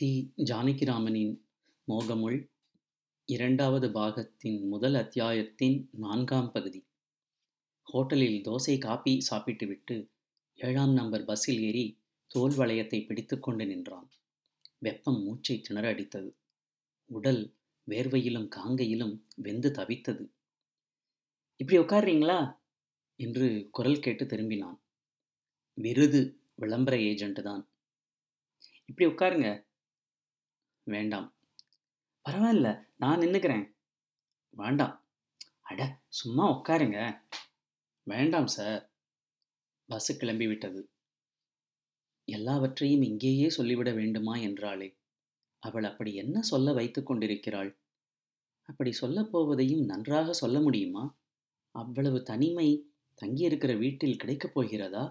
தி. ஜானகிராமனின் மோகமுள் இரண்டாவது பாகத்தின் முதல் அத்தியாயத்தின் நான்காம் பகுதி. ஹோட்டலில் தோசை காபி சாப்பிட்டுவிட்டு ஏழாம் நம்பர் பஸ்ஸில் ஏறி தோல் வளையத்தை பிடித்துக்கொண்டு நின்றான். வெப்பம் மூச்சைத் திணற அடித்தது. உடல் வேர்வையிலும் காங்கையிலும் வெந்து தவித்தது. இப்படி உட்கார்றீங்களா? என்று குரல் கேட்டு திரும்பினான். விருது விளம்பர ஏஜெண்ட் தான். இப்படி உட்காருங்க. வேண்டாம். பரவாயில்ல நான் நின்னுக்கிறேன். வேண்டாம். அட சும்மா உட்காருங்க. வேண்டாம் சார். பஸ்ஸு கிளம்பிவிட்டது. எல்லாவற்றையும் இங்கேயே சொல்லிவிட வேண்டுமா என்றாளே. அவள் அப்படி என்ன சொல்ல வைத்துக் கொண்டிருக்கிறாள்? அப்படி சொல்லப் போவதையும் நன்றாக சொல்ல முடியுமா? அவ்வளவு தனிமை தங்கியிருக்கிற வீட்டில் கிடைக்கப் போகிறதா?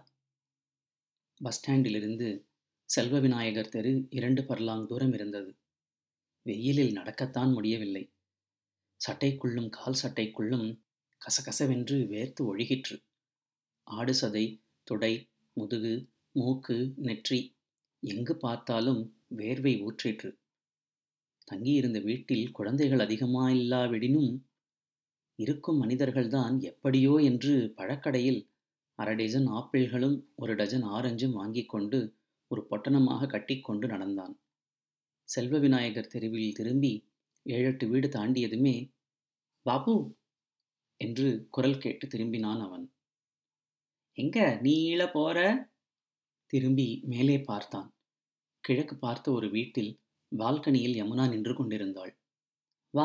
பஸ் ஸ்டாண்டிலிருந்து செல்வ விநாயகர் தெரு இரண்டு பர்லாங் தூரம் இருந்தது. வெயிலில் நடக்கத்தான் முடியவில்லை. சட்டைக்குள்ளும் கால் சட்டைக்குள்ளும் கசகசவென்று வேர்த்து ஒழுகிற்று. ஆடு சதை, தொடை, முதுகு, மூக்கு, நெற்றி எங்கு பார்த்தாலும் வேர்வை ஊற்றிற்று. தங்கியிருந்த வீட்டில் குழந்தைகள் அதிகமாயில்லாவிடினும் இருக்கும் மனிதர்கள்தான் எப்படியோ என்று பழக்கடையில் அரை டஜன் ஆப்பிள்களும் ஒரு டஜன் ஆரஞ்சும் வாங்கிக் கொண்டு ஒரு பொட்டணமாக கட்டிக்கொண்டு நடந்தான். செல்வ விநாயகர் தெருவில் திரும்பி ஏழெட்டு வீடு தாண்டியதுமே பாபு என்று குரல் கேட்டு திரும்பினான் அவன். எங்க நீள போற? திரும்பி மேலே பார்த்தான். கிழக்கு பார்த்த ஒரு வீட்டில் பால்கனியில் யமுனா நின்று கொண்டிருந்தாள். வா.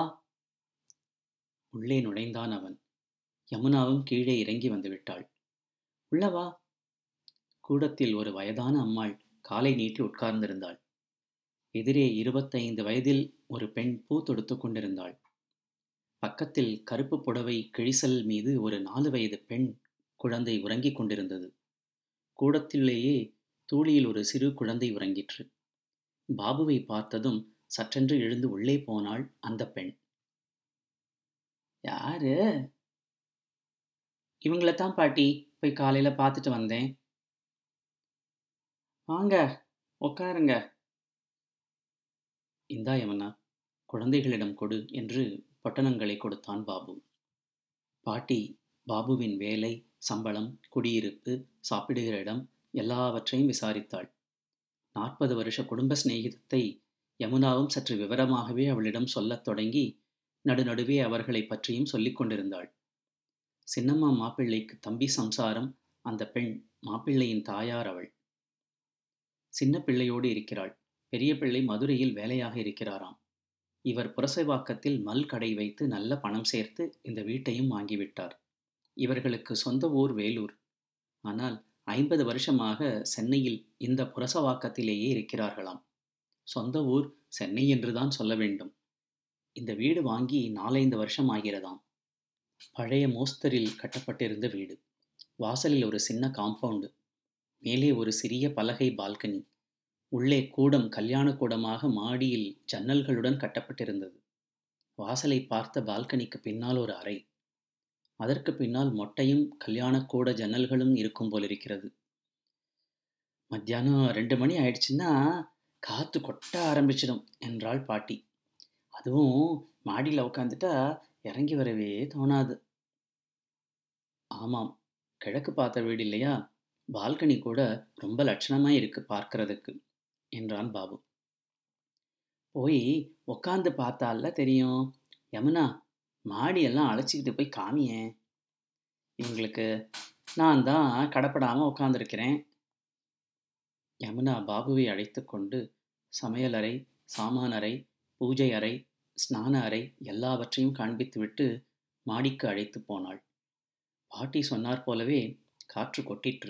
உள்ளே நுழைந்தான் அவன். யமுனாவும் கீழே இறங்கி வந்துவிட்டாள். உள்ள வா. கூடத்தில் ஒரு வயதான அம்மாள் காலை நீட்டி உட்கார்ந்திருந்தாள். எதிரே இருபத்தைந்து வயதில் ஒரு பெண் பூ தொடுத்துக் கொண்டிருந்தாள். பக்கத்தில் கருப்பு புடவை கிழிசல் மீது ஒரு நாலு வயது பெண் குழந்தை உறங்கிக் கொண்டிருந்தது. கூடத்திலேயே தூளியில் ஒரு சிறு குழந்தை உறங்கிற்று. பாபுவை பார்த்ததும் சட்டென்று எழுந்து உள்ளே போனாள் அந்த பெண். யாரு? இவங்களத்தான் பாட்டி போய் காலையில பார்த்துட்டு வந்தேன். வாங்க உட்காருங்க. இந்தா யமுனா குழந்தைகளிடம் கொடு என்று பொட்டணங்களை கொடுத்தான் பாபு. பாட்டி பாபுவின் வேலை, சம்பளம், குடியிருப்பு, சாப்பிடுகிற இடம் எல்லாவற்றையும் விசாரித்தாள். நாற்பது வருஷ குடும்ப சிநேகிதத்தை யமுனாவும் சற்று விவரமாகவே அவளிடம் சொல்லத் தொடங்கி நடுநடுவே அவர்களைப் பற்றியும் சொல்லிக் கொண்டிருந்தாள். சின்னம்மா மாப்பிள்ளைக்கு தம்பி சம்சாரம் அந்த பெண் மாப்பிள்ளையின் தாயார் அவள். சின்ன பிள்ளையோடு இருக்கிறாள். பெரிய பிள்ளை மதுரையில் வேலையாக இருக்கிறாராம். இவர் புரசைவாக்கத்தில் மல் கடை வைத்து நல்ல பணம் சேர்த்து இந்த வீட்டையும் வாங்கிவிட்டார். இவர்களுக்கு சொந்த ஊர் வேலூர். ஆனால் ஐம்பது வருஷமாக சென்னையில் இந்த புரசவாக்கத்திலேயே இருக்கிறார்களாம். சொந்த ஊர் சென்னை என்றுதான் சொல்ல வேண்டும். இந்த வீடு வாங்கி நாலைந்து வருஷம் ஆகிறதாம். பழைய மோஸ்தரில் கட்டப்பட்டிருந்த வீடு. வாசலில் ஒரு சின்ன காம்பவுண்டு. மேலே ஒரு சிறிய பலகை பால்கனி. உள்ளே கூடம் கல்யாண கூடமாக மாடியில் ஜன்னல்களுடன் கட்டப்பட்டிருந்தது. வாசலை பார்த்த பால்கனிக்கு பின்னால் ஒரு அறை. அதற்கு பின்னால் மொட்டையும் கல்யாணக் கூட ஜன்னல்களும் இருக்கும் போலிருக்கிறது. மத்தியானம் ரெண்டு மணி ஆயிடுச்சுன்னா காத்து கொட்ட ஆரம்பிச்சிடும் என்றாள் பாட்டி. அதுவும் மாடியில் உட்காந்துட்டா இறங்கி வரவே தோணாது. ஆமாம் கிழக்கு பார்த்த வீடு இல்லையா பால்கனி கூட ரொம்ப லட்சணமா இருக்கு பார்க்கறதுக்கு என்றான் பாபு. போய் உக்காந்து பார்த்தால தெரியும். யமுனா மாடியெல்லாம் அழைச்சிக்கிட்டு போய் காமியேன். இவங்களுக்கு நான் தான் கடப்படாம உட்காந்துருக்கிறேன். யமுனா பாபுவை அழைத்துக் கொண்டு சமையலறை, சாமான் அறை, பூஜை அறை, ஸ்நான அறை எல்லாவற்றையும் காண்பித்துவிட்டு மாடிக்கு அழைத்துப் போனாள். பாட்டி சொன்னார் போலவே காற்று கொட்டிற்று.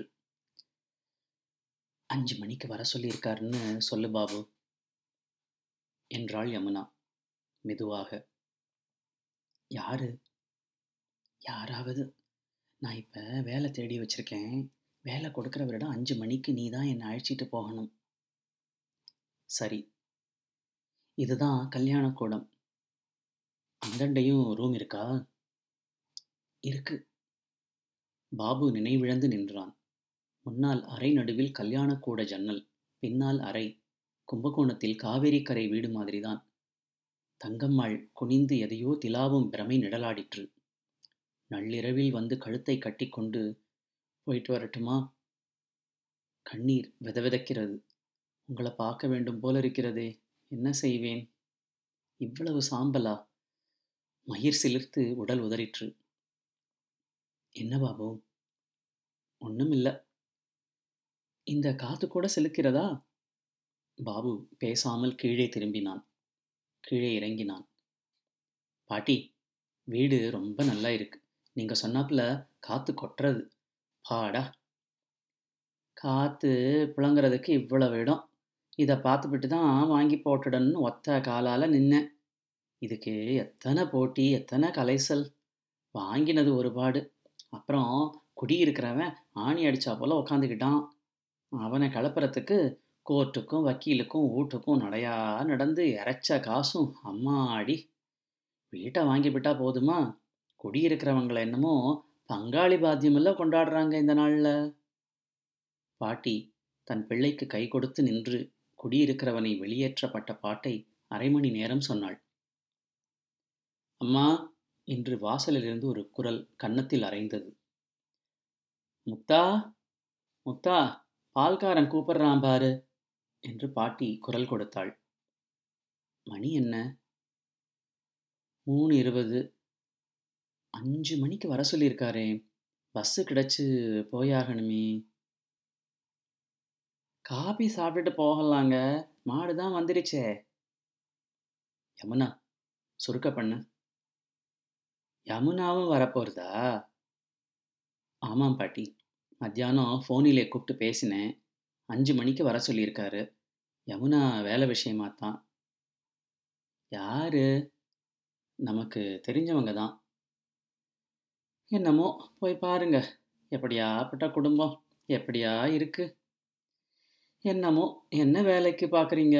அஞ்சு மணிக்கு வர சொல்லியிருக்காருன்னு சொல்லு பாபு என்றாள் யமுனா மெதுவாக. யாரு? யாராவது. நான் இப்ப வேலை தேடி வச்சிருக்கேன். வேலை கொடுக்கிறவரிடம் அஞ்சு மணிக்கு நீ தான் என்னை அழைச்சிட்டு போகணும். சரி. இதுதான் கல்யாண கூடம். அந்தண்டையும் ரூம் இருக்கா? இருக்கு. பாபு நினைவிழந்து நின்றான். முன்னால் அறை நடுவில் கல்யாண கூட ஜன்னல். பின்னால் அறை. கும்பகோணத்தில் காவேரி கரை வீடு மாதிரிதான் தங்கம்மாள் குனிந்து எதையோ திலாவும் பிரமை நிழலாடிற்று நள்ளிரவில் வந்து கழுத்தை கட்டிக்கொண்டு போயிட்டு வரட்டுமா கண்ணீர் விதவிதக்கிறது உங்களை பார்க்க வேண்டும் போல இருக்கிறதே என்ன செய்வேன் இவ்வளவு சாம்பலா மயிர் சிலிர்த்து உடல் உதறிற்று என்ன பாபு ஒண்ணுமில்ல இந்த காத்து கூட செலுக்கிறதா பாபு பேசாமல் கீழே திரும்பினான் கீழே இறங்கினான் பாட்டி வீடு ரொம்ப நல்லா இருக்கு நீங்க சொன்னாப்புல காத்து கொட்டுறது பாடா காத்து புழங்குறதுக்கு இவ்வளவு இடம் இதை பார்த்துவிட்டு தான் வாங்கி போட்டுடன்னு ஒத்த காலால் நின்னேன் இதுக்கு எத்தனை போட்டி எத்தனை கலைசல் வாங்கினது ஒரு பாடு அப்புறம் குடியிருக்கிறவன் ஆணி அடிச்சா போல உக்காந்துக்கிட்டான் அவனை கிளப்புறதுக்கு கோர்ட்டுக்கும் வக்கீலுக்கும் வீட்டுக்கும் நடையா நடந்து இறைச்ச காசும் அம்மாடி வீட்டை வாங்கிவிட்டா போதுமா குடியிருக்கிறவங்கள என்னமோ பங்காளி பாத்தியமெல்லாம் கொண்டாடுறாங்க இந்த நாளில் பாட்டி தன் பிள்ளைக்கு கை கொடுத்து நின்று குடியிருக்கிறவனை வெளியேற்றப்பட்ட பாட்டை அரை மணி நேரம் சொன்னாள் அம்மா என்று வாசலிலிருந்து ஒரு குரல் கன்னத்தில் அரைந்தது முத்தா முத்தா பால்காரன் கூப்பிடுறான் பாரு என்று பாட்டி குரல் கொடுத்தாள் மணி என்ன மூணு இருபது அஞ்சு மணிக்கு வர சொல்லியிருக்காரே பஸ்ஸு கிடச்சி போயாகணுமே காபி சாப்பிட்டுட்டு போகலாங்க மாடு தான் வந்துருச்சே யமுனா சுருக்க பண்ணு யமுனாவும் வரப்போகிறதா ஆமாம் பாட்டி மத்தியானம் ஃபோனிலே கூப்பிட்டு பேசினேன் அஞ்சு மணிக்கு வர சொல்லியிருக்காரு யமுனா வேலை விஷயமா தான் யாரு நமக்கு தெரிஞ்சவங்க தான் என்னமோ போய் பாருங்க எப்படியாப்பட்ட குடும்பம் எப்படியா இருக்கு என்னமோ என்ன வேலைக்கு பார்க்குறீங்க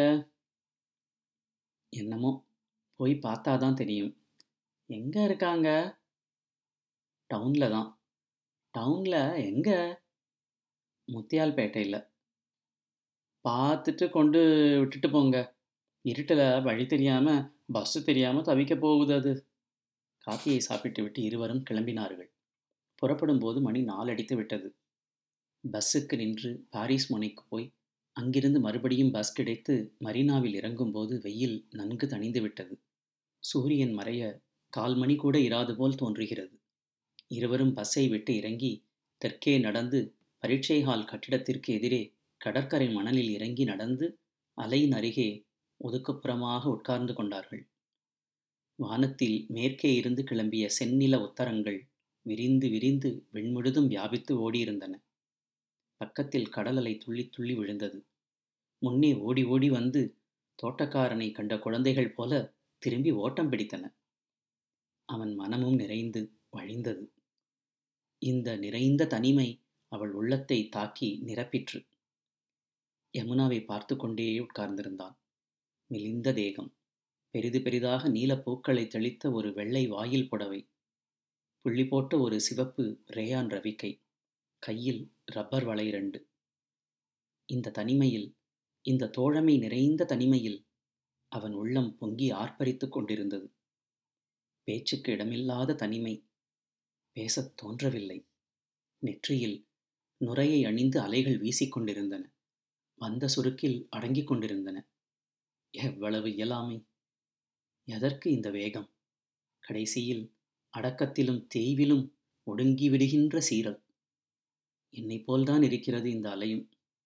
என்னமோ போய் பார்த்தா தான் தெரியும் எங்கே இருக்காங்க டவுனில் தான் டவுனில் எங்கே முத்தியால்பேட்டையில் பார்த்துட்டு கொண்டு விட்டுட்டு போங்க இருட்டில் வழி தெரியாமல் பஸ்ஸு தெரியாமல் தவிக்க போகுது அது காப்பியை சாப்பிட்டு விட்டு இருவரும் கிளம்பினார்கள் புறப்படும் போது மணி நாலடித்து விட்டது பஸ்ஸுக்கு நின்று பாரிஸ் முனைக்கு போய் அங்கிருந்து மறுபடியும் பஸ் கிடைத்து மரீனாவில் இறங்கும்போது வெயில் நன்கு தணிந்து விட்டது சூரியன் மறைய கால் மணி கூட இராது போல் தோன்றுகிறது இருவரும் பஸ்ஸை விட்டு இறங்கி தெற்கே நடந்து பரீட்சை ஹால் கட்டிடத்திற்கு எதிரே கடற்கரை மணலில் இறங்கி நடந்து அலையின் அருகே ஒதுக்குப்புறமாக உட்கார்ந்து கொண்டார்கள் வானத்தில் மேற்கே இருந்து கிளம்பிய செந்நில உத்தரங்கள் விரிந்து விரிந்து வெண்முழுதும் வியாபித்து ஓடியிருந்தன பக்கத்தில் கடல் அலை துள்ளி துள்ளி விழுந்தது முன்னே ஓடி ஓடி வந்து தோட்டக்காரனை கண்ட குழந்தைகள் போல திரும்பி ஓட்டம் பிடித்தன அவன் மனமும் நிறைந்து வழிந்தது இந்த நிறைந்த தனிமை அவள் உள்ளத்தை தாக்கி நிரப்பிற்று யமுனாவை பார்த்து கொண்டே உட்கார்ந்திருந்தான் மெலிந்த தேகம் பெரிது பெரிதாக நீலப்பூக்களை தெளித்த ஒரு வெள்ளை வாயில் புடவை புள்ளி போட்ட ஒரு சிவப்பு ரேயான் ரவிக்கை கையில் ரப்பர் வளை இரண்டு இந்த தனிமையில் இந்த தோழமை நிறைந்த தனிமையில் அவன் உள்ளம் பொங்கி ஆர்ப்பரித்துக் கொண்டிருந்தது பேச்சுக்கு இடமில்லாத தனிமை பேசத் தோன்றவில்லை நெற்றியில் நுரையை அணிந்து அலைகள் வீசிக்கொண்டிருந்தன வந்த சுருக்கில் அடங்கிக் கொண்டிருந்தன எவ்வளவு இயலாமை எதற்கு இந்த வேகம் கடைசியில் அடக்கத்திலும் தேய்விலும் ஒடுங்கி விடுகின்ற சீரல் என்னை போல்தான் இருக்கிறது இந்த அலையும்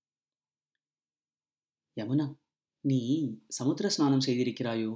யமுனா நீ சமுத்திர ஸ்நானம் செய்திருக்கிறாயோ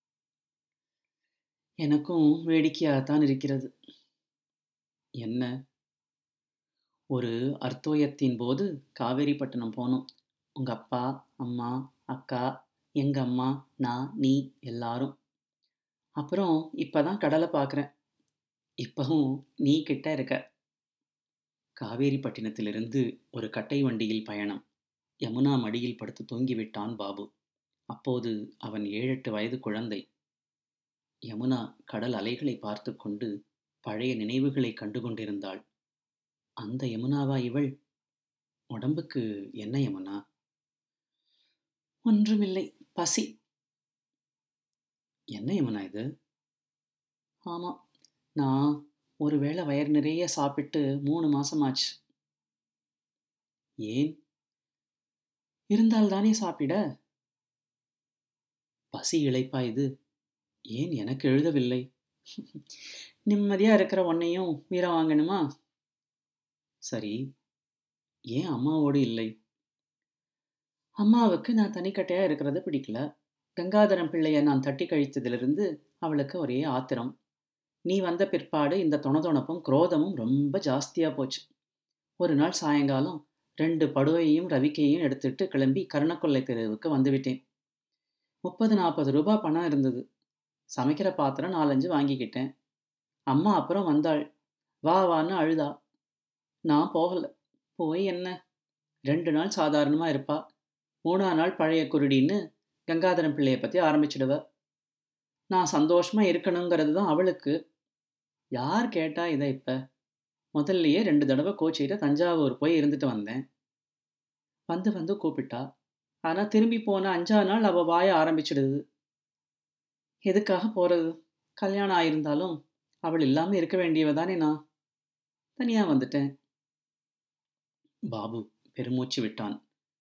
எனக்கும் வேடிக்கையாகத்தான் இருக்கிறது என்ன ஒரு அர்த்தோயத்தின் போது காவேரிப்பட்டினம் போனோம் உங்க அப்பா அம்மா அக்கா எங்க அம்மா நான் நீ எல்லாரும் அப்புறம் இப்பதான் கடலை பார்க்குறேன் இப்பவும் நீ கிட்ட இருக்க காவேரிப்பட்டினத்திலிருந்து ஒரு கட்டை வண்டியில் பயணம் யமுனா மடியில் படுத்து தூங்கிவிட்டான் பாபு அப்போது அவன் ஏழெட்டு வயது குழந்தை யமுனா கடல் அலைகளை பார்த்து கொண்டு பழைய நினைவுகளை கண்டு கொண்டிருந்தாள் அந்த யமுனாவா இவள் உடம்புக்கு என்ன யமுனா ஒன்றுமில்லை பசி என்ன யமுனா இது ஆமாம் நான் ஒரு வேளை வயிறு நிறைய சாப்பிட்டு மூணு மாசமாச்சு ஏன் இருந்தால்தானே சாப்பிட பசி இளைப்பா இது ஏன் எனக்கு எழுதவில்லை நிம்மதியா இருக்கிற உன்னையும் வீர வாங்கணுமா சரி ஏன் அம்மாவோடு இல்லை அம்மாவுக்கு நான் தனிக்கட்டையா இருக்கிறது பிடிக்கல கங்காதரம் பிள்ளைய நான் தட்டி கழித்ததிலிருந்து அவளுக்கு ஒரே ஆத்திரம் நீ வந்த பிற்பாடு இந்த தொணதொணப்பும் குரோதமும் ரொம்ப ஜாஸ்தியா போச்சு ஒரு நாள் சாயங்காலம் ரெண்டு படுவையையும் ரவிக்கையும் எடுத்துட்டு கிளம்பி கருணக்கொல்லை தெருவுக்கு வந்துவிட்டேன் முப்பது நாற்பது ரூபாய் பணம் இருந்தது சமைக்கிற பாத்திரம் நாலஞ்சு வாங்கிக்கிட்டேன் அம்மா அப்புறம் வந்தாள் வா வான்னு அழுதா நான் போகல போய் என்ன ரெண்டு நாள் சாதாரணமா இருப்பா மூணா நாள் பழைய குருடின்னு கங்காதரன் பிள்ளைய பத்தி ஆரம்பிச்சிடுவ நான் சந்தோஷமா இருக்கணுங்கிறது தான் அவளுக்கு யார் கேட்டா இதை இப்ப முதல்லயே ரெண்டு தடவை கோச்சிட்டு தஞ்சாவூர் போய் இருந்துட்டு வந்தேன் வந்து வந்து கூப்பிட்டா ஆனா திரும்பி போன அஞ்சா நாள் அவ வாய ஆரம்பிச்சிடுது எதுக்காக போறது கல்யாணம் ஆயிருந்தாலும் அவள் இல்லாம இருக்க வேண்டியவ தானே நான் தனியா வந்துட்டேன் பாபு பெருமூச்சு விட்டான்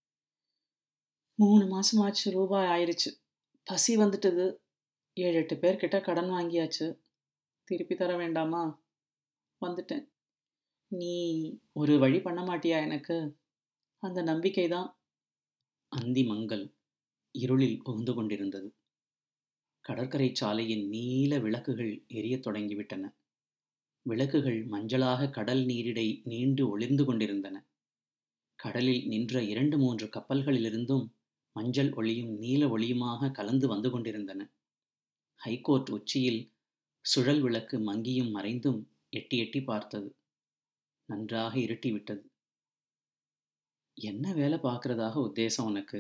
மூணு மாசமாச்சு ரூபாய் ஆயிருச்சு பசி வந்துட்டுது ஏழு எட்டு பேர்கிட்ட கடன் வாங்கியாச்சு திருப்பி தர வேண்டாமா வந்துட்டேன் நீ ஒரு வழி பண்ண மாட்டியா எனக்கு அந்த நம்பிக்கை தான் அந்தி மங்கள் இருளில் புகுந்து கொண்டிருந்தது கடற்கரை சாலையின் நீல விளக்குகள் எரியத் தொடங்கிவிட்டன விளக்குகள் மஞ்சளாக கடல் நீரிடை நீண்டு ஒளிர்ந்து கொண்டிருந்தன கடலில் நின்ற இரண்டு மூன்று கப்பல்களிலிருந்தும் மஞ்சள் ஒளியும் நீல ஒளியுமாக கலந்து வந்து கொண்டிருந்தன ஹைகோர்ட் உச்சியில் சுழல் விளக்கு மங்கியும் மறைந்தும் எட்டி எட்டி பார்த்தது நன்றாக இருட்டிவிட்டது என்ன வேலை பார்க்கறதாக உத்தேசம் உனக்கு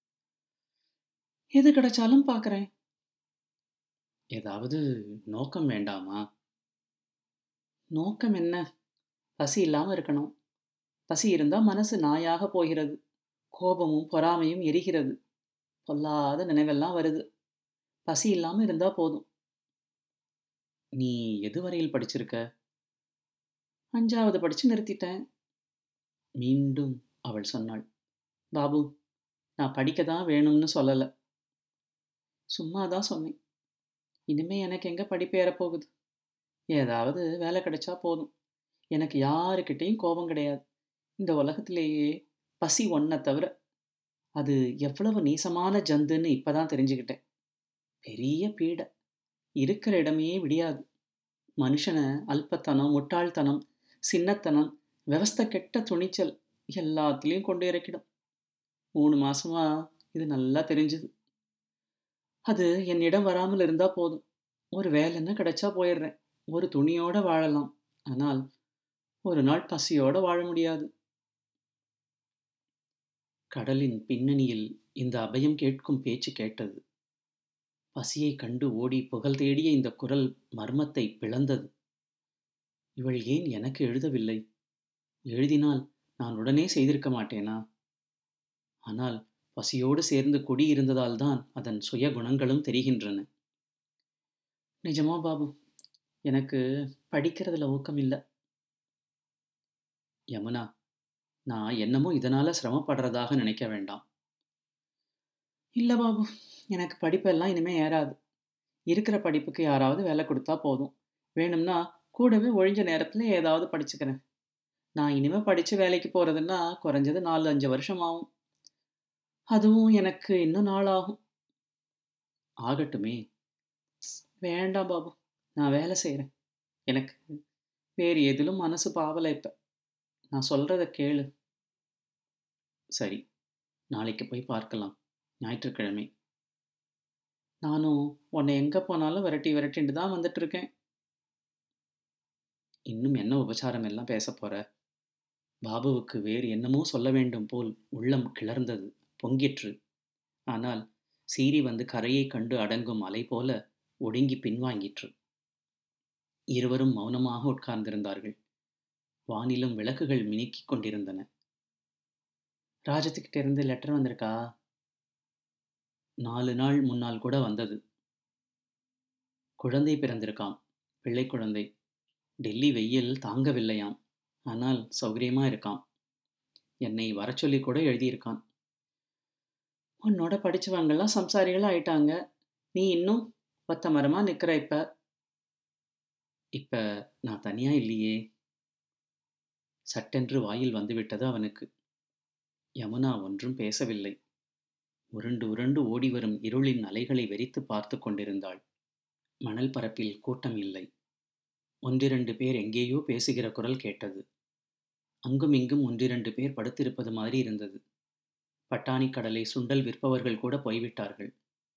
எது கிடைச்சாலும் பார்க்கறேன் ஏதாவது நோக்கம் வேண்டாமா நோக்கம் என்ன பசி இல்லாம இருக்கணும் பசி இருந்தா மனசு நாயாக போகிறது கோபமும் பொறாமையும் எரிகிறது பொல்லாத நினைவெல்லாம் வருது பசி இல்லாம இருந்தா போதும் நீ எது வரையில் படிச்சிருக்க அஞ்சாவது படிச்சு நிறுத்திட்டேன் மீண்டும் அவள் சொன்னாள் பாபு நான் படிக்க தான் வேணும்னு சொல்லலை சும்மா தான் சொன்னேன் இனிமே எனக்கு எங்க படிப்பு ஏறப்போகுது ஏதாவது வேலை கிடைச்சா போதும் எனக்கு யாருக்கிட்டேயும் கோபம் கிடையாது இந்த உலகத்திலேயே பசி ஒன்றை தவிர அது எவ்வளவு நீசமான ஜந்துன்னு இப்பதான் தெரிஞ்சுக்கிட்டேன் பெரிய பீடை இருக்கிற இடமே விடியாது மனுஷனை அல்பத்தனம் முட்டாள்தனம் சின்னத்தனம் விவஸ்தை கெட்ட துணிச்சல் எல்லாத்துலேயும் கொண்டு இறக்கிடும் மூணு மாசமா இது நல்லா தெரிஞ்சுது அது என்னிடம் வராமல் இருந்தா போதும் ஒரு வேலைன்னா கிடைச்சா போயிடுறேன் ஒரு துணியோட வாழலாம் ஆனால் ஒரு நாள் பசியோட வாழ முடியாது கடலின் பின்னணியில் இந்த அபயம் கேட்கும் பேச்சு கேட்டது பசியை கண்டு ஓடி புகழ் தேடிய இந்த குரல் மர்மத்தை பிளந்தது இவள் ஏன் எனக்கு எழுதவில்லை எழுதினால் நான் உடனே செய்திருக்க மாட்டேனா ஆனால் பசியோடு சேர்ந்து குடியிருந்ததால் தான் அதன் சுய குணங்களும் தெரிகின்றன நிஜமா பாபு எனக்கு படிக்கிறதுல ஊக்கம் இல்லை யமுனா நான் என்னமோ இதனால சிரமப்படுறதாக நினைக்க வேண்டாம் இல்லை பாபு எனக்கு படிப்பெல்லாம் இனிமே ஏறாது இருக்கிற படிப்புக்கு யாராவது வேலை கொடுத்தா போதும் வேணும்னா கூடவே ஒழிஞ்ச நேரத்தில் ஏதாவது படிச்சுக்கிறேன் நான் இனிமே படித்து வேலைக்கு போகிறதுன்னா குறைஞ்சது நாலு அஞ்சு வருஷம் ஆகும் அதுவும் எனக்கு இன்னும் நாள் ஆகும் ஆகட்டுமே வேண்டாம் பாபு நான் வேலை செய்கிறேன் எனக்கு வேறு எதிலும் மனசு பாவலை இப்போ நான் சொல்கிறத கேளு சரி நாளைக்கு போய் பார்க்கலாம் ஞாயிற்றுக்கிழமை நானும் உன்னை எங்கே போனாலும் விரட்டி விரட்டிட்டு தான் வந்துட்டு இருக்கேன் இன்னும் என்ன உபச்சாரம் எல்லாம் பேச போற பாபுவுக்கு வேறு என்னமோ சொல்ல வேண்டும் போல் உள்ளம் கிளர்ந்தது பொங்கிற்று ஆனால் சீறி வந்து கரையை கண்டு அடங்கும் அலை போல ஒடுங்கி பின்வாங்கிற்று இருவரும் மௌனமாக உட்கார்ந்திருந்தார்கள் வானிலும் விளக்குகள் மினுக்கிக் கொண்டிருந்தன ராஜத்துக்கிட்ட இருந்து லெட்டர் வந்திருக்கா நாலு நாள் முன்னால் கூட வந்தது குழந்தை பிறந்திருக்காம் பிள்ளை குழந்தை டெல்லி வெயில் தாங்கவில்லையாம் ஆனால் சௌகரியமா இருக்கான் என்னை வர சொல்லி கூட எழுதியிருக்கான் உன்னோட படிச்சவங்கெல்லாம் சம்சாரிகளா ஆயிட்டாங்க நீ இன்னும் ஒத்த மரமா நிக்கிற இப்ப இப்ப நான் தனியா இல்லையே சட்டென்று வாயில் வந்துவிட்டது அவனுக்கு யமுனா ஒன்றும் பேசவில்லை உருண்டு உருண்டு ஓடி வரும் இருளின் அலைகளை வெறித்து பார்த்து கொண்டிருந்தாள் மணல் பரப்பில் கூட்டம் இல்லை ஒன்றிரண்டு பேர் எங்கேயோ பேசுகிற குரல் கேட்டது அங்கும் இங்கும் ஒன்றிரண்டு பேர் படுத்திருப்பது மாதிரி இருந்தது பட்டாணி கடலை சுண்டல் விற்பவர்கள் கூட போய்விட்டார்கள்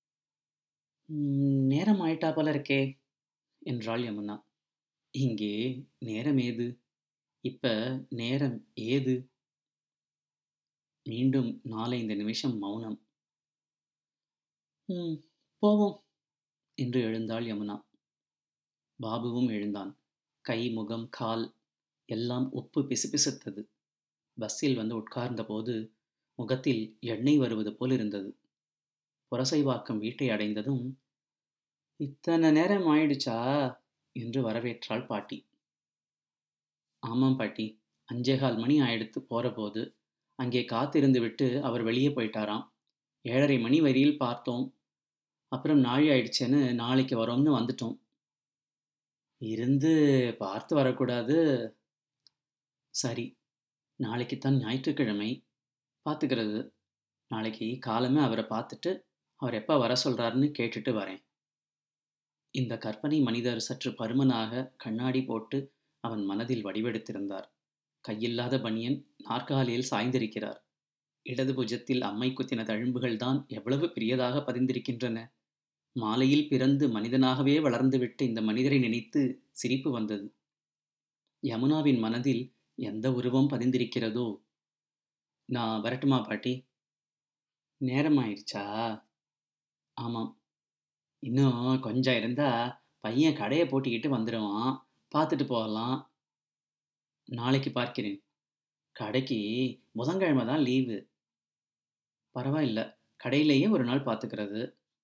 "ம், நேரம் ஆயிட்டா போல இருக்கே என்றாள் யமுனா இங்கே நேரம் ஏது இப்ப நேரம் ஏது மீண்டும் நாலைந்து நிமிஷம் மௌனம் ம் போவோம் என்று எழுந்தாள் யமுனா பாபுவும் எழுந்தான் கை முகம் கால் எல்லாம் உப்பு பிசுபிசுத்தது பஸ்ஸில் வந்து உட்கார்ந்தபோது முகத்தில் எண்ணெய் வருவது போல் இருந்தது புரசைவாக்கம் வீட்டை அடைந்ததும் இத்தனை நேரம் ஆயிடுச்சா என்று வரவேற்றாள் பாட்டி ஆமாம் பாட்டி அஞ்சேகால் மணி ஆயிடுத்து போறபோது அங்கே காத்திருந்து விட்டு அவர் வெளியே போயிட்டாராம் ஏழரை மணி வரியில் பார்த்தோம் அப்புறம் நாழி ஆயிடுச்சேன்னு நாளைக்கு வரோம்னு வந்துட்டோம் இருந்து பார்த்து வரக்கூடாது சரி நாளைக்குத்தான் ஞாயிற்றுக்கிழமை பார்த்துக்கிறது நாளைக்கு காலமே அவரை பார்த்துட்டு அவர் எப்போ வர சொல்கிறாருன்னு கேட்டுட்டு வரேன் இந்த கற்பனை மனிதர் சற்று பருமனாக கண்ணாடி போட்டு அவன் மனதில் வடிவெடுத்திருந்தார் கையில்லாத பனியன் நாற்காலியில் சாய்ந்திருக்கிறார் இடது புஜத்தில் அம்மை குத்தின தழும்புகள் தான் எவ்வளவு பெரியதாக பதிந்திருக்கின்றன மாலையில் பிறந்து மனிதனாகவே வளர்ந்துவிட்ட இந்த மனிதரை நினைத்து சிரிப்பு வந்தது யமுனாவின் மனதில் எந்த உருவம் பதிந்திருக்கிறதோ நான் வரட்டுமா பாட்டி நேரம் ஆயிடுச்சா ஆமாம் இன்னும் கொஞ்சம் இருந்தா பையன் கடையை போட்டிக்கிட்டு வந்துடுவான் பார்த்துட்டு போகலாம் நாளைக்கு பார்க்கிறேன் கடைக்கு புதன்கிழமை தான் லீவு பரவாயில்ல கடையிலேயே ஒரு நாள் பார்த்துக்கிறது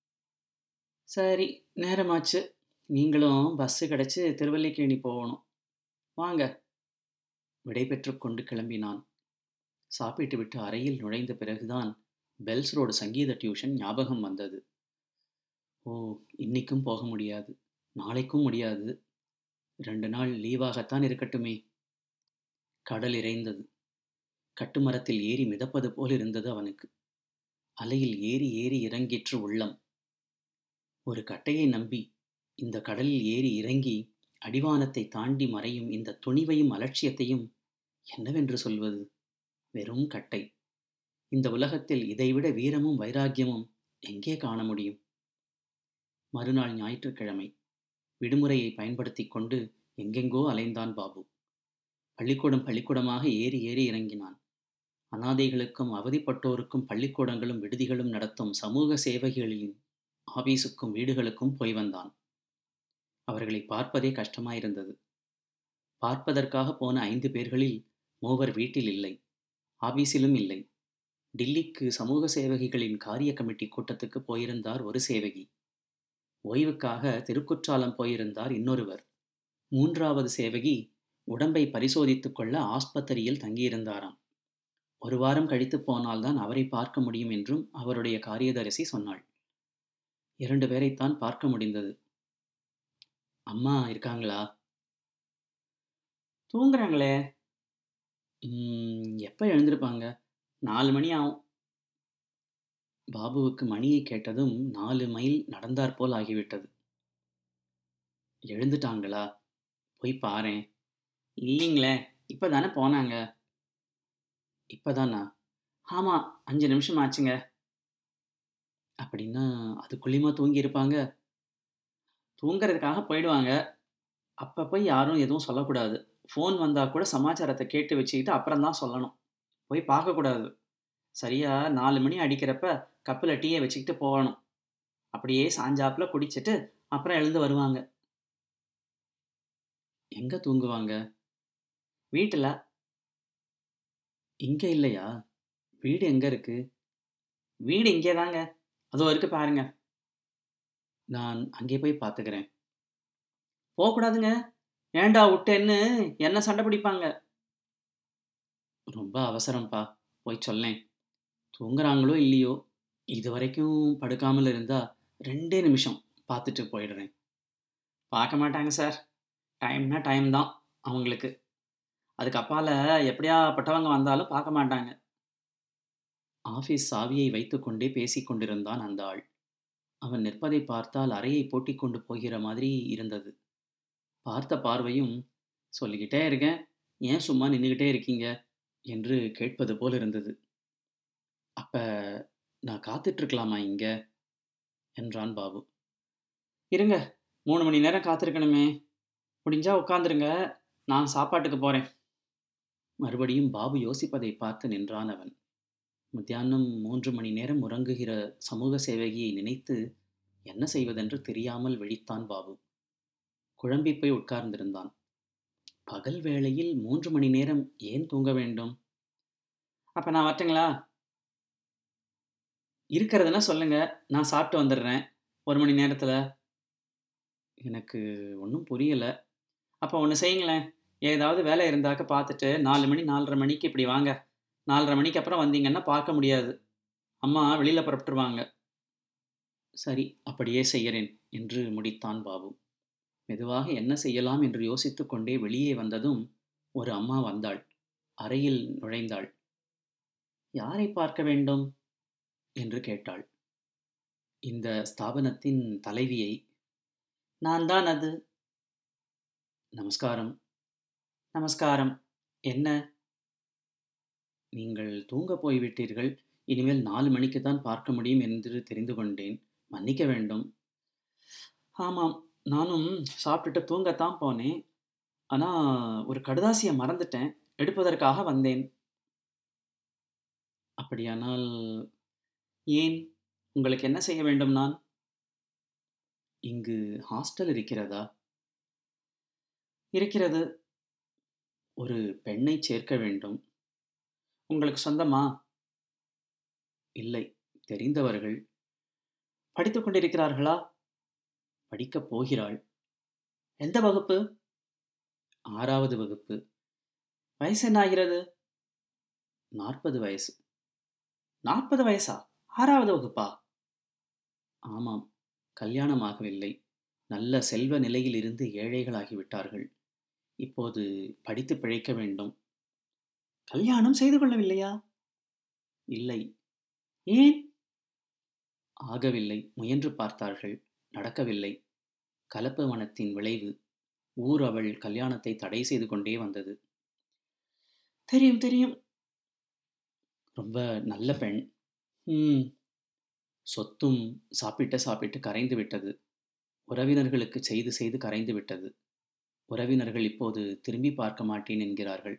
சரி நேரமாச்சு நீங்களும் பஸ்ஸு கிடச்சி திருவல்லிக்கேணி போகணும் வாங்க விடை கொண்டு கிளம்பினான் சாப்பிட்டு விட்டு அறையில் நுழைந்த பிறகுதான் பெல்ஸ் ரோடு சங்கீத டியூஷன் ஞாபகம் வந்தது ஓ இன்னைக்கும் போக முடியாது நாளைக்கும் முடியாது ரெண்டு நாள் லீவாகத்தான் இருக்கட்டுமே கடல் இறைந்தது கட்டுமரத்தில் ஏறி மிதப்பது போல் இருந்தது அவனுக்கு அலையில் ஏறி ஏறி இறங்கிற்று உள்ளம் ஒரு கட்டையை நம்பி இந்த கடலில் ஏறி இறங்கி அடிவானத்தை தாண்டி மறையும் இந்த துணிவையும் அலட்சியத்தையும் என்னவென்று சொல்வது வெறும் கட்டை இந்த உலகத்தில் இதைவிட வீரமும் வைராக்கியமும் எங்கே காண முடியும் மறுநாள் ஞாயிற்றுக்கிழமை விடுமுறையை பயன்படுத்தி கொண்டு எங்கெங்கோ அலைந்தான் பாபு பள்ளிக்கூடம் பள்ளிக்கூடமாக ஏறி ஏறி இறங்கினான் அனாதைகளுக்கும் அவதிப்பட்டோருக்கும் பள்ளிக்கூடங்களும் விடுதிகளும் நடத்தும் சமூக சேவைகளின் ஆபீஸுக்கும் வீடுகளுக்கும் போய் வந்தான் அவர்களை பார்ப்பதே கஷ்டமாயிருந்தது பார்ப்பதற்காக போன ஐந்து பேர்களில் மூவர் வீட்டில் இல்லை ஆபீஸிலும் இல்லை டில்லிக்கு சமூக சேவகிகளின் காரிய கமிட்டி கூட்டத்துக்கு போயிருந்தார் ஒரு சேவகி ஓய்வுக்காக திருக்குற்றாலம் போயிருந்தார் இன்னொருவர் மூன்றாவது சேவகி உடம்பை பரிசோதித்துக் கொள்ள ஆஸ்பத்திரியில் தங்கியிருந்தாராம் ஒரு வாரம் கழித்து போனால்தான் அவரை பார்க்க முடியும் என்றும் அவருடைய காரியதரிசி சொன்னாள் இரண்டு பேரைத்தான் பார்க்க முடிந்தது அம்மா இருக்காங்களா தூங்குறாங்களே எப்போ எழுந்திருப்பாங்க நாலு மணி ஆகும் பாபுவுக்கு மணியை கேட்டதும் நாலு மைல் நடந்தாற் போல் ஆகிவிட்டது எழுந்துட்டாங்களா போய் பாரேன் இல்லைங்களே இப்போ தானே போனாங்க இப்போதானா ஆமாம் அஞ்சு நிமிஷம் ஆச்சுங்க அப்படின்னா அதுக்குள்ளேயுமா தூங்கி இருப்பாங்க தூங்குறதுக்காக போயிடுவாங்க அப்போ போய் யாரும் எதுவும் சொல்லக்கூடாது ஃபோன் வந்தால் கூட சமாச்சாரத்தை கேட்டு வச்சுக்கிட்டு அப்புறம் தான் சொல்லணும் போய் பார்க்கக்கூடாது சரியா நாலு மணி அடிக்கிறப்ப கப்பில் டீயை வச்சுக்கிட்டு போகணும் அப்படியே சாஞ்சாப்பில் குடிச்சிட்டு அப்புறம் எழுந்து வருவாங்க எங்கே தூங்குவாங்க வீட்டில் இங்கே இல்லையா வீடு எங்கே இருக்கு வீடு இங்கே தாங்க அதோ இருக்கு பாருங்க நான் அங்கே போய் பார்த்துக்கிறேன் போகக்கூடாதுங்க ஏண்டா விட்டேன்னு என்ன சண்டை பிடிப்பாங்க ரொம்ப அவசரம்ப்பா போய் சொல்லேன் தூங்குறாங்களோ இல்லையோ இது வரைக்கும் படுக்காமல் இருந்தா ரெண்டே நிமிஷம் பார்த்துட்டு போயிடுறேன் பார்க்க மாட்டாங்க சார் டைம்னா டைம் தான் அவங்களுக்கு அதுக்கு அப்பால எப்படியாப்பட்டவங்க வந்தாலும் பார்க்க மாட்டாங்க ஆஃபீஸ் சாவியை வைத்துக்கொண்டே பேசிக் கொண்டிருந்தான் அந்த ஆள் அவன் நிற்பதை பார்த்தால் அறையை பூட்டிக் கொண்டு போகிற மாதிரி இருந்தது பார்த்த பார்வையும் சொல்லிக்கிட்டே இருக்கேன் ஏன் சும்மா நின்றுக்கிட்டே இருக்கீங்க என்று கேட்பது போல் இருந்தது அப்ப நான் காத்துட்டு இருக்கலாமா இங்க என்றான் பாபு இருங்க மூணு மணி நேரம் காத்திருக்கணுமே முடிஞ்சா உட்காந்துருங்க நான் சாப்பாட்டுக்கு போறேன் மறுபடியும் பாபு யோசிப்பதை பார்த்து நின்றான் அவன் மத்தியானம் மூன்று மணி நேரம் உறங்குகிற சமூக சேவகியை நினைத்து என்ன செய்வதென்று தெரியாமல் விழித்தான் பாபு குழம்பி போய் உட்கார்ந்திருந்தான் பகல் வேளையில் மூன்று மணி நேரம் ஏன் தூங்க வேண்டும் அப்ப நான் வரட்டுங்களா இருக்கிறதுனா சொல்லுங்க நான் சாப்பிட்டு வந்துடுறேன் ஒரு மணி நேரத்துல எனக்கு ஒன்றும் புரியல அப்போ ஒன்று செய்யுங்களேன் ஏதாவது வேலை இருந்தாக்க பார்த்துட்டு நாலு மணி நாலரை மணிக்கு இப்படி வாங்க நாலரை மணிக்கு அப்புறம் வந்தீங்கன்னா பார்க்க முடியாது அம்மா வெளியில் புறப்பட்டுருவாங்க சரி அப்படியே செய்கிறேன் என்று முடித்தான் பாபு மெதுவாக என்ன செய்யலாம் என்று யோசித்துக் கொண்டே வெளியே வந்ததும் ஒரு அம்மா வந்தாள் அறையில் நுழைந்தாள் யாரை பார்க்க வேண்டும் என்று கேட்டாள் இந்த ஸ்தாபனத்தின் தலைவியை நான் தான் அது நமஸ்காரம் நமஸ்காரம் என்ன நீங்கள் தூங்க போய்விட்டீர்கள் இனிமேல் நாலு மணிக்கு தான் பார்க்க முடியும் என்று தெரிந்து கொண்டேன் மன்னிக்க வேண்டும் ஆமாம் நானும் சாப்பிட்டுட்டு தூங்கத்தான் போனேன் ஆனால் ஒரு கடுதாசியை மறந்துட்டேன் எடுப்பதற்காக வந்தேன் அப்படியானால் ஏன் உங்களுக்கு என்ன செய்ய வேண்டும் நான் இங்கு ஹாஸ்டல் இருக்கிறதா இருக்கிறது ஒரு பெண்ணை சேர்க்க வேண்டும் உங்களுக்கு சொந்தமா இல்லை தெரிந்தவர்கள் படித்துக் கொண்டிருக்கிறார்களா படிக்கப் போகிறாள் எந்த வகுப்பு ஆறாவது வகுப்பு வயசு என்ன ஆகிறது நாற்பது வயசு நாற்பது வயசா ஆறாவது வகுப்பா ஆமாம் கல்யாணம் ஆகவில்லை நல்ல செல்வ நிலையில் இருந்து ஏழைகளாகிவிட்டார்கள் இப்போது படித்து பிழைக்க வேண்டும் கல்யாணம் செய்து கொள்ளவில்லையா இல்லை ஏன் ஆகவில்லை முயன்று பார்த்தார்கள் நடக்கவில்லை கலப்பு மனத்தின் விளைவு ஊர் அவள் கல்யாணத்தை தடை செய்து கொண்டே வந்தது தெரியும் தெரியும் ரொம்ப நல்ல பெண் ம் சொத்தும் சாப்பிட்டு சாப்பிட்டு கரைந்து விட்டது உறவினர்களுக்கு செய்து செய்து கரைந்து விட்டது உறவினர்கள் இப்போது திரும்பி பார்க்க மாட்டேன் என்கிறார்கள்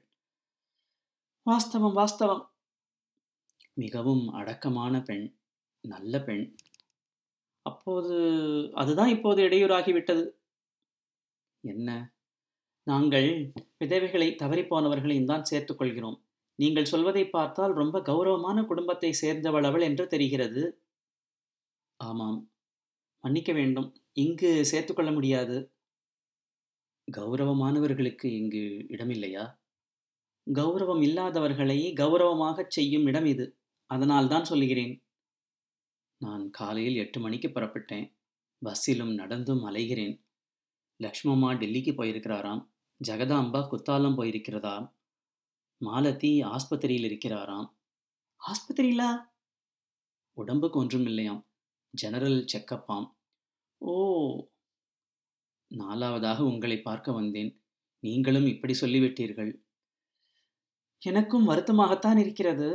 வாஸ்தவம் வாஸ்தவம் மிகவும் அடக்கமான பெண் நல்ல பெண் அப்போது அதுதான் இப்போது இடையூறாகிவிட்டது என்ன நாங்கள் விதவைகளை தவறிப்போனவர்களையும் தான் சேர்த்துக் கொள்கிறோம் நீங்கள் சொல்வதை பார்த்தால் ரொம்ப கௌரவமான குடும்பத்தை சேர்ந்தவள் அவள் என்று தெரிகிறது ஆமாம் மன்னிக்க வேண்டும் இங்கு சேர்த்துக்கொள்ள முடியாது கௌரவமானவர்களுக்கு இங்கு இடமில்லையா கௌரவம் இல்லாதவர்களை கௌரவமாகச் செய்யும் இடம் இது அதனால் தான் சொல்லுகிறேன் நான் காலையில் எட்டு மணிக்கு புறப்பட்டேன் பஸ்ஸிலும் நடந்தும் அலைகிறேன் லக்ஷ்மம்மா டெல்லிக்கு போயிருக்கிறாராம் ஜெகதாம்பா குத்தாலம் போயிருக்கிறதாம் மாலதி ஆஸ்பத்திரியில் இருக்கிறாராம் ஆஸ்பத்திரியிலா உடம்புக்கு ஒன்றும் இல்லையாம் ஜெனரல் செக்கப்பாம் ஓ நாலாவதாக உங்களை பார்க்க வந்தேன் நீங்களும் இப்படி சொல்லிவிட்டீர்கள் எனக்கும் வருத்தமாகத்தான் இருக்கிறது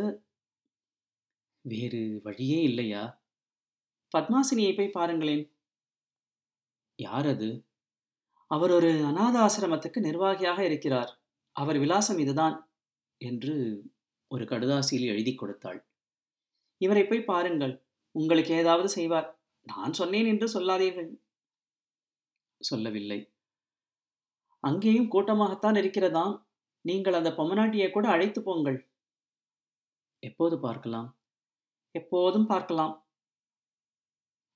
வேறு வழியே இல்லையா பத்மாசினியை போய் பாருங்களேன் யார் அது அவர் ஒரு அநாத ஆசிரமத்துக்கு நிர்வாகியாக இருக்கிறார் அவர் விலாசம் இதுதான் என்று ஒரு கடுதாசியில் எழுதி கொடுத்தாள் இவரை போய் பாருங்கள் உங்களுக்கு ஏதாவது செய்வார் நான் சொன்னேன் என்று சொல்லாதீர்கள் சொல்லவில்லை அங்கேயும் கூட்டமாகத்தான் இருக்கிறதாம் நீங்கள் அந்த பொம்மநாட்டியை கூட அழைத்து போங்கள் எப்போது பார்க்கலாம் எப்போதும் பார்க்கலாம்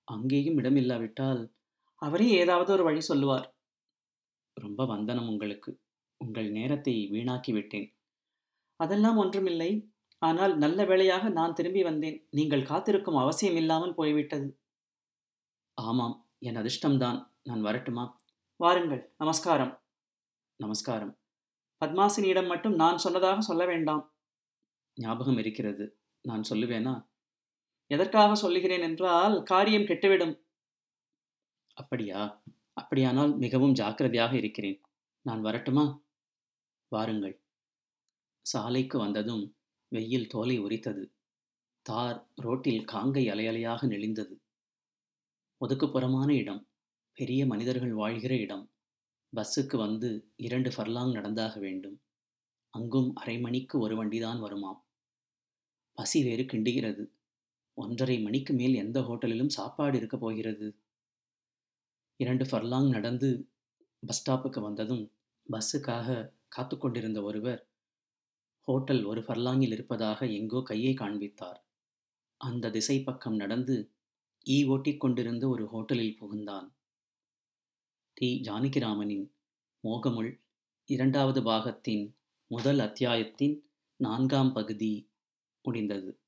அங்கேயும் இடமில்லாவிட்டால் அவரே ஏதாவது ஒரு வழி சொல்லுவார் ரொம்ப வந்தனம் உங்களுக்கு உங்கள் நேரத்தை வீணாக்கி விட்டேன் அதெல்லாம் ஒன்றுமில்லை ஆனால் நல்ல வேளையாக நான் திரும்பி வந்தேன் நீங்கள் காத்திருக்கும் அவசியம் இல்லாமல் போய்விட்டது ஆமாம் என் அதிர்ஷ்டம்தான் நான் வரட்டுமா வாருங்கள் நமஸ்காரம் நமஸ்காரம் பத்மாசினியிடம் மட்டும் நான் சொன்னதாக சொல்ல வேண்டாம் ஞாபகம் இருக்கிறது நான் சொல்லுவேனா எதற்காக சொல்லுகிறேன் என்றால் காரியம் கெட்டுவிடும் அப்படியா அப்படியானால் மிகவும் ஜாக்கிரதையாக இருக்கிறேன் நான் வரட்டுமா வாருங்கள் சாலைக்கு வந்ததும் வெயில் தோலை உரித்தது தார் ரோட்டில் காங்கை அலையலையாக நெளிந்தது ஒதுக்குப்புறமான இடம் பெரிய மனிதர்கள் வாழ்கிற இடம் பஸ்ஸுக்கு வந்து இரண்டு ஃபர்லாங் நடந்தாக வேண்டும் அங்கும் அரை மணிக்கு ஒரு வண்டிதான் வருமாம் பசி வேறு கிண்டுகிறது ஒன்றரை மணிக்கு மேல் எந்த ஹோட்டலிலும் சாப்பாடு இருக்க போகிறது இரண்டு ஃபர்லாங் நடந்து பஸ் ஸ்டாப்புக்கு வந்ததும் பஸ்ஸுக்காக காத்து கொண்டிருந்த ஒருவர் ஹோட்டல் ஒரு ஃபர்லாங்கில் இருப்பதாக எங்கோ கையை காண்பித்தார் அந்த திசை பக்கம் நடந்து ஈ ஓட்டிக் கொண்டிருந்த ஒரு ஹோட்டலில் புகுந்தான் டி ஜானகிராமனின் மோகமுள் இரண்டாவது பாகத்தின் முதல் அத்தியாயத்தின் நான்காம் பகுதி முடிந்தது